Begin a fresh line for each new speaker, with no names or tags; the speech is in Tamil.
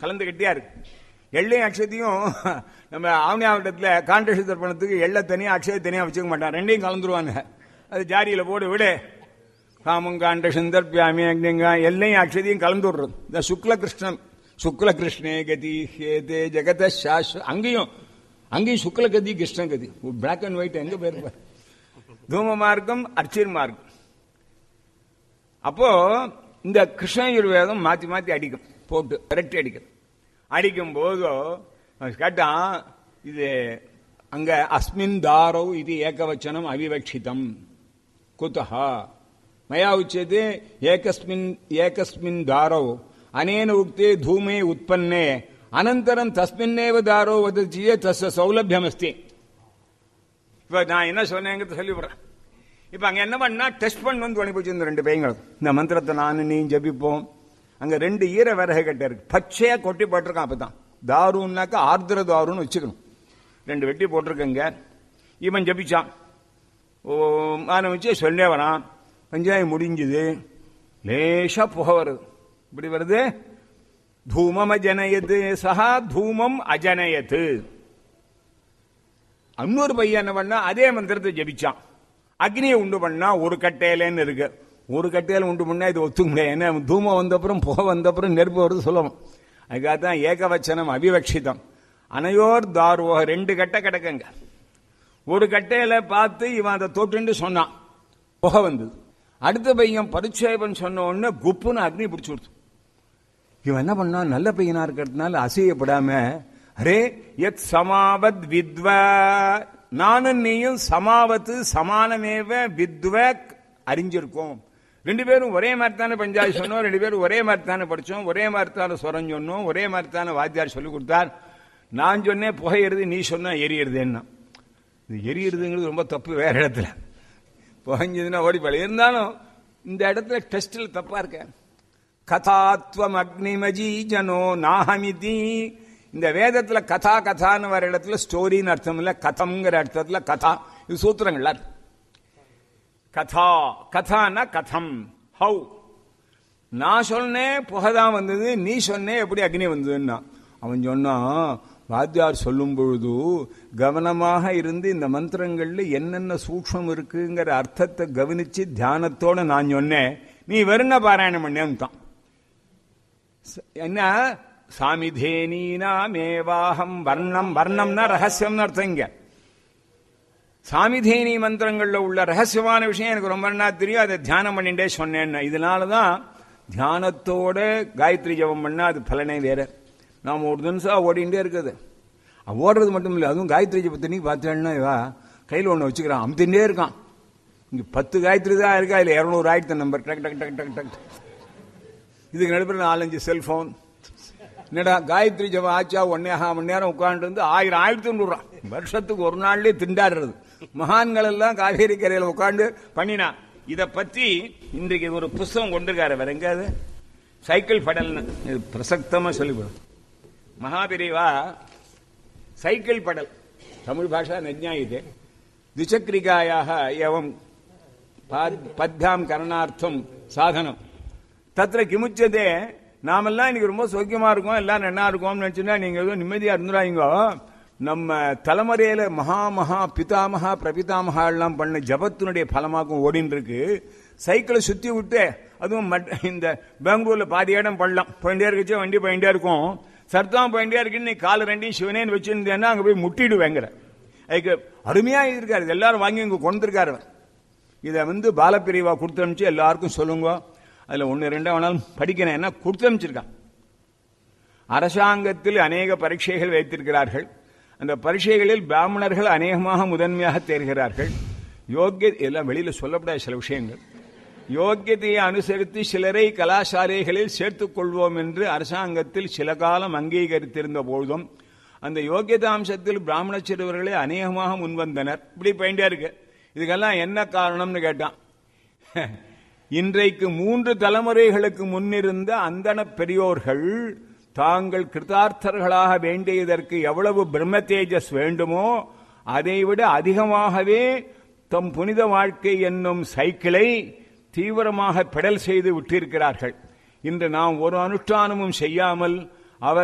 கலந்து கட்டியா இருக்கு எள்ளையும் அக்ஷயத்தையும் நம்ம ஆவணியாவட்டத்தில் காண்டேஷ தர்ப்பணத்துக்கு எள்ளை தனியாக அக்ஷய தனியாக வச்சுக்க மாட்டான் ரெண்டையும் கலந்துருவாங்க அது ஜாரியில் போடு விடு காமம் காண்ட சந்தர்பியாமி அக்னிங்க எல்லையும் அக்ஷதையும் கலந்து விடுறது இந்த சுக்ல கிருஷ்ணன் சுக்ல கிருஷ்ணே கதி ஹேதே ஜெகத சாஸ்வ அங்கேயும் அங்கேயும் சுக்ல கதி கிருஷ்ண கதி பிளாக் அண்ட் ஒயிட் எங்க பேர் பாரு. தூம மார்க்கம் அர்ச்சிர் மார்க்கம் அப்போ இந்த கிருஷ்ணயுர்வேதம் மாத்தி மாத்தி அடிக்கும் போட்டு விரட்டி அடிக்கும் அடிக்கும் போதோ கேட்டான் இது அங்க அஸ்மின் தாரோ இது ஏகவச்சனம் அவிவக்ஷிதம் குத்தஹா மயா உச்சते ஏகஸ்மின் ஏகஸ்மின் தாரோ அனேன உக்தே தூமே உற்பன்னே அனந்தரம் தஸ்மின்னேவ தாரோ வதச்சியே தஸ்ய சௌலபியம் அஸ்தி இப்ப நான் என்ன சொன்னேங்கிறது சொல்லிவிடுறேன் இப்ப அங்க என்ன பண்ணா டெஸ்ட் பண்ணு வந்து அனுப்பிச்சு இந்த ரெண்டு பையங்களும் இந்த மந்திரத்தை நான் நீ ஜபிப்போம் அங்க ரெண்டு ஈர விறகு கட்ட இருக்கு பச்சையா கொட்டி போட்டிருக்கான் அப்பதான் தாருன்னாக்கா ஆர்திர தாருன்னு வச்சுக்கணும் ரெண்டு வெட்டி போட்டிருக்கங்க இவன் ஜபிச்சான் ஓம் ஆரம்பிச்சு சொல்லே வரான் பஞ்சாயம் முடிஞ்சுது லேசா புகை வருது இப்படி வருது தூமம் அஜனயத்து சஹா தூமம் அஜனயத்து இன்னொரு பையன் என்ன பண்ணா அதே மந்திரத்தை ஜபிச்சான் அக்னியை உண்டு பண்ணா ஒரு கட்டையிலன்னு இருக்கு ஒரு கட்டையில உண்டு பண்ணா இது ஒத்துக்க முடியாது ஏன்னா தூமம் வந்தப்புறம் புகை வந்தப்புறம் நெருப்பு வருது சொல்லணும் அதுக்காக தான் ஏகவச்சனம் அபிவக்ஷிதம் அனையோர் தார்வோ ரெண்டு கட்டை கிடக்குங்க ஒரு கட்டையில பார்த்து இவன் அதை தொட்டுன்னு சொன்னான் புகை வந்தது அடுத்த பையன் பரிச்சேபன் சொன்ன உடனே குப்புன்னு அக்னி பிடிச்சு கொடுத்து இவன் என்ன பண்ணா நல்ல பையனா இருக்கிறதுனால அசையப்படாம அரே எத் சமாவத் வித்வ நானும் நீயும் சமாவத்து சமானமேவ வித்வ அறிஞ்சிருக்கோம் ரெண்டு பேரும் ஒரே மாதிரி தானே பஞ்சாயத்து சொன்னோம் ரெண்டு பேரும் ஒரே மாதிரி தானே படிச்சோம் ஒரே மாதிரி தானே சுரம் சொன்னோம் ஒரே மாதிரி தானே வாத்தியார் சொல்லி கொடுத்தார் நான் சொன்னேன் புகையிறது நீ சொன்னா எரியறது என்ன இது எரியறதுங்கிறது ரொம்ப தப்பு வேற இடத்துல புகஞ்சதுன்னா ஓடிப்பாள் இருந்தாலும் இந்த இடத்துல டெஸ்டில் தப்பா இருக்க கதாத்வம் அக்னிமஜி ஜனோ நாஹமிதி இந்த வேதத்துல கதா கதான்னு வர இடத்துல ஸ்டோரின்னு அர்த்தம் இல்ல கதம்ங்கிற அர்த்தத்துல கதா இது சூத்திரங்கள்ல இருக்கு. கதா கதான்னா கதம் ஹவு நான் சொன்னேன் புகைதான் வந்தது நீ சொன்னே எப்படி அக்னி வந்ததுன்னா அவன் சொன்னான் வாத்தியார் சொல்லும் பொழுது கவனமாக இருந்து இந்த மந்திரங்கள்ல என்னென்ன சூக்ஷம் இருக்குங்கிற அர்த்தத்தை கவனிச்சு தியானத்தோட நான் சொன்னேன் நீ வருண பாராயணம் பண்ணேன்ட்டான் என்ன சாமிதேனீனாமேவாகம் வர்ணம் வர்ணம்னா ரகசியம்னு அர்த்தம் இங்க சாமிதேனி மந்திரங்கள்ல உள்ள ரகசியமான விஷயம் எனக்கு ரொம்ப நல்லா தெரியும் அதை தியானம் பண்ணிட்டே சொன்னேன் இதனாலதான் தியானத்தோட காயத்ரி ஜபம் பண்ணா அது பலனே வேற நாம ஒரு நிமிஷம் ஓடிண்டே இருக்குது அவன் ஓடுறது மட்டும் இல்லை அதுவும் காயத்ரி ஜபத்தினி பார்த்தேன்னா இவா கையில் ஒன்று வச்சுக்கிறான் அமுத்தின்றே இருக்கான் இங்க பத்து காயத்ரி தான் இருக்கா இல்லை இரநூறு ஆயிரத்து நம்பர் டக் டக் டக் டக் டக் இதுக்கு நடுப்புற நாலஞ்சு செல்போன் என்னடா காயத்ரி ஜபம் ஆச்சா ஒன்னே மணி நேரம் உட்காந்து இருந்து ஆயிரம் ஆயிரத்தி தொண்ணூறான் வருஷத்துக்கு ஒரு நாள்லயே திண்டாடுறது மகான்கள் எல்லாம் காவேரி கரையில் உட்காந்து பண்ணினா இத பத்தி இன்றைக்கு ஒரு புஸ்தகம் கொண்டிருக்காரு வேற எங்காவது சைக்கிள் படல்னு இது பிரசக்தமா சொல்லிவிடும் மகாபிரிவா சைக்கிள் படல் தமிழ் பாஷா நஜ்ஞாயிதே द्विचक्रिकायाः एवं पाद- पद्भ्यां करणार्थं சாதனம் தத்திர கிமுச்சதே நாமெல்லாம் இன்னைக்கு ரொம்ப சௌக்கியமா இருக்கோம் எல்லாம் நல்லா இருக்கோம்னு நினைச்சுன்னா நீங்க எதுவும் நிம்மதியா இருந்துடாங்க நம்ம தலைமுறையில மகா மகா பிதாமகா பிரபிதாமகா எல்லாம் பண்ண ஜபத்தினுடைய பலமாக்கும் ஓடின்னு இருக்கு சைக்கிளை சுத்தி விட்டு அதுவும் மட்- இந்த பெங்களூர்ல பாதி இடம் பள்ளம் போயிட்டே இருக்குச்சு வண்டி போயிட்டே இருக்கும் சர்த்தம் போயிட்டே இருக்குன்னு நீ காலை ரெண்டையும் சிவனேன்னு வச்சிருந்தேன்னா அங்க போய் முட்டிடுவேங்கிற அதுக்கு அருமையா இருக்காரு இது எல்லாரும் வாங்கி இங்க கொண்டிருக்காரு அவர். இதை வந்து பாலப்பிரிவா கொடுத்து அனுப்பிச்சு எல்லாருக்கும் சொல்லுங்க அதுல ஒன்னு ரெண்டா வேணாலும் படிக்கிறேன் என்ன கொடுத்து அனுப்பிச்சிருக்கான் அரசாங்கத்தில் அநேக பரீட்சைகள் வைத்திருக்கிறார்கள் அந்த பரீட்சைகளில் பிராமணர்கள் அநேகமாக முதன்மையாக தேர்கிறார்கள் யோக்கிய எல்லாம் வெளியில சொல்லப்படாத சில விஷயங்கள் யோக்கியத்தையை அனுசரித்து சிலரை கலாசாலைகளில் சேர்த்துக் கொள்வோம் என்று அரசாங்கத்தில் சில காலம் அங்கீகரித்திருந்த பொழுதும் அந்த யோக்கியதாம்சத்தில் பிராமண சிறுவர்களே அநேகமாக முன்வந்தனர் இப்படி போயிட்டே இருக்கு இதுக்கெல்லாம் என்ன காரணம்னு கேட்டான் இன்றைக்கு மூன்று தலைமுறைகளுக்கு முன்னிருந்த அந்தன பெரியோர்கள் தாங்கள் கிருதார்த்தர்களாக வேண்டியதற்கு எவ்வளவு பிரம்ம தேஜஸ் வேண்டுமோ அதைவிட அதிகமாகவே தம் புனித வாழ்க்கை என்னும் சைக்கிளை தீவிரமாக பெடல் செய்து விட்டிருக்கிறார்கள் இன்று நாம் ஒரு அனுஷ்டானமும் செய்யாமல்